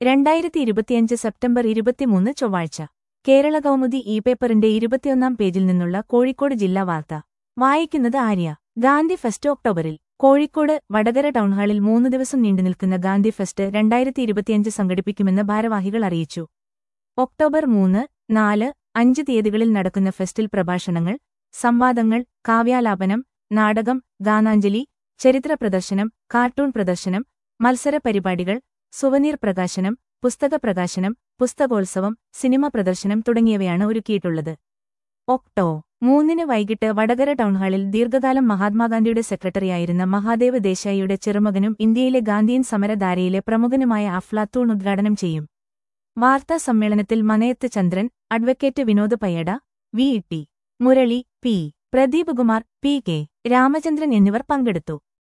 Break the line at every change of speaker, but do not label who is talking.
രണ്ടായിരത്തി ഇരുപത്തിയഞ്ച് സെപ്റ്റംബർ ഇരുപത്തിമൂന്ന് ചൊവ്വാഴ്ച കേരള കൗമുദി ഇ പേപ്പറിന്റെ ഇരുപത്തിയൊന്നാം പേജിൽ നിന്നുള്ള കോഴിക്കോട് ജില്ലാ വാർത്ത വായിക്കുന്നത് ആര്യ ഗാന്ധി ഫെസ്റ്റ് ഒക്ടോബറിൽ കോഴിക്കോട് വടകര ടൗൺഹാളിൽ മൂന്ന് ദിവസം നീണ്ടുനിൽക്കുന്ന ഗാന്ധി ഫെസ്റ്റ് രണ്ടായിരത്തി ഇരുപത്തിയഞ്ച് സംഘടിപ്പിക്കുമെന്ന് ഭാരവാഹികൾ അറിയിച്ചു ഒക്ടോബർ മൂന്ന് നാല് അഞ്ച് തീയതികളിൽ നടക്കുന്ന ഫെസ്റ്റിൽ പ്രഭാഷണങ്ങൾ സംവാദങ്ങൾ കാവ്യാലാപനം നാടകം ഗാനാഞ്ജലി ചരിത്ര പ്രദർശനം കാർട്ടൂൺ പ്രദർശനം മത്സര പരിപാടികൾ സുവനീർ പ്രകാശനം പുസ്തക പ്രകാശനം പുസ്തകോത്സവം സിനിമ പ്രദർശനം തുടങ്ങിയവയാണ് ഒരുക്കിയിട്ടുള്ളത് ഒക്ടോ മൂന്നിന് വൈകിട്ട് വടകര ടൗൺഹാളിൽ ദീർഘകാലം മഹാത്മാഗാന്ധിയുടെ സെക്രട്ടറിയായിരുന്ന മഹാദേവ് ദേശായിയുടെ ചെറുമകനും ഇന്ത്യയിലെ ഗാന്ധിയൻ സമരധാരയിലെ പ്രമുഖനുമായ അഫ്ലാത്തൂൺ ഉദ്ഘാടനം ചെയ്യും വാർത്താ സമ്മേളനത്തിൽ Manayath Chandran advocate Vinod Payyada V T Murali P Pradeep Kumar P K Ramachandran എന്നിവർ പങ്കെടുത്തു